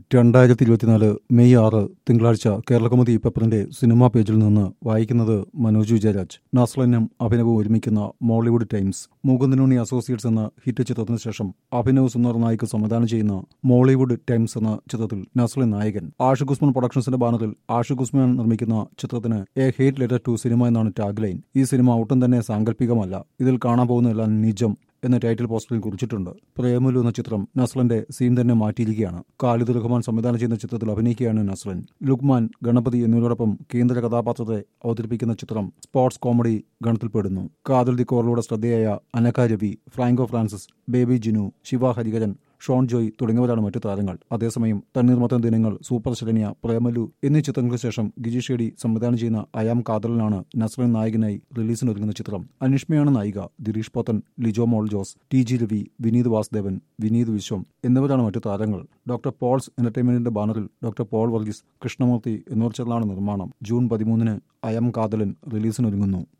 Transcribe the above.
രണ്ടായിരത്തി ഇരുപത്തിനാല് മെയ് ആറ് തിങ്കളാഴ്ച കേരളകൗമുദി പേപ്പറിന്റെ സിനിമാ പേജിൽ നിന്ന് വായിക്കുന്നത് മനോജ് വിജയരാജ് നസ്ലനും അഭിനവും ഒരുമിക്കുന്ന മോളിവുഡ് ടൈംസ് മൂകുന്നിനുണ്ണി അസോസിയേറ്റ്സ് എന്ന ഹിറ്റ് ചിത്രത്തിന് ശേഷം അഭിനവ് സുന്ദർ നായിക്ക് സംവിധാനം ചെയ്യുന്ന മോളിവുഡ് ടൈംസ് എന്ന ചിത്രത്തിൽ നസ്ലിൻ നായകൻ ആഷിഖ് ഉസ്മാൻ പ്രൊഡക്ഷൻസിന്റെ ബാനറിൽ ആഷിഖ് ഉസ്മാൻ നിർമ്മിക്കുന്ന ചിത്രത്തിന് a hate letter to cinema എന്നാണ് ടാഗ് ലൈൻ ഈ സിനിമ ഒട്ടും തന്നെ സാങ്കല്പികമല്ല ഇതിൽ കാണാൻ പോകുന്നതെല്ലാം നിജം എന്ന ടൈറ്റിൽ പോസ്റ്ററിൽ കുറിച്ചിട്ടുണ്ട് പ്രേമലു എന്ന ചിത്രം നസ്ലന്റെ സീൻ തന്നെ മാറ്റിയിരിക്കുകയാണ് ഖാലിദ് റഹ്മാൻ സംവിധാനം ചെയ്യുന്ന ചിത്രത്തിൽ അഭിനയിക്കുകയാണ് നസ്ലൻ ലുക്മാൻ ഗണപതി എന്നിവരോടൊപ്പം കേന്ദ്ര കഥാപാത്രത്തെ അവതരിപ്പിക്കുന്ന ചിത്രം സ്പോർട്സ് കോമഡി ഗണത്തിൽപ്പെടുന്നു കാതൽ ദി കോറിലൂടെ ശ്രദ്ധേയായ അനക രവി ഫ്രാങ്കോ ഫ്രാൻസിസ് ബേബി ജിനു ശിവ ഹരിഹരൻ ഷോൺ ജോയ് തുടങ്ങിയവരാണ് മറ്റു താരങ്ങൾ അതേസമയം തണ്ണീർമത്തൻ ദിനങ്ങൾ സൂപ്പർ ശരണ്യ പ്രേമലു എന്നീ ചിത്രങ്ങൾക്ക് ശേഷം ഗിജി ഷേഡി സംവിധാനം ചെയ്യുന്ന അയാം കാതലിനാണ് നസ്രൻ നായകനായി റിലീസിനൊരുങ്ങുന്ന ചിത്രം അനിഷ്മയാണ് നായിക ദിലീഷ് പോത്തൻ ലിജോ മോൾ ജോസ് ടി ജി രവി വിനീത് വാസുദേവൻ വിനീത് വിശ്വം എന്നിവരാണ് മറ്റു താരങ്ങൾ ഡോക്ടർ പോൾസ് എന്റർടൈൻമെന്റിന്റെ ബാനറിൽ ഡോക്ടർ പോൾ വർഗീസ് കൃഷ്ണമൂർത്തി എന്നിവർ ചേർന്നാണ് നിർമ്മാണം ജൂൺ പതിമൂന്നിന് അയം കാതലൻ റിലീസിനൊരുങ്ങുന്നു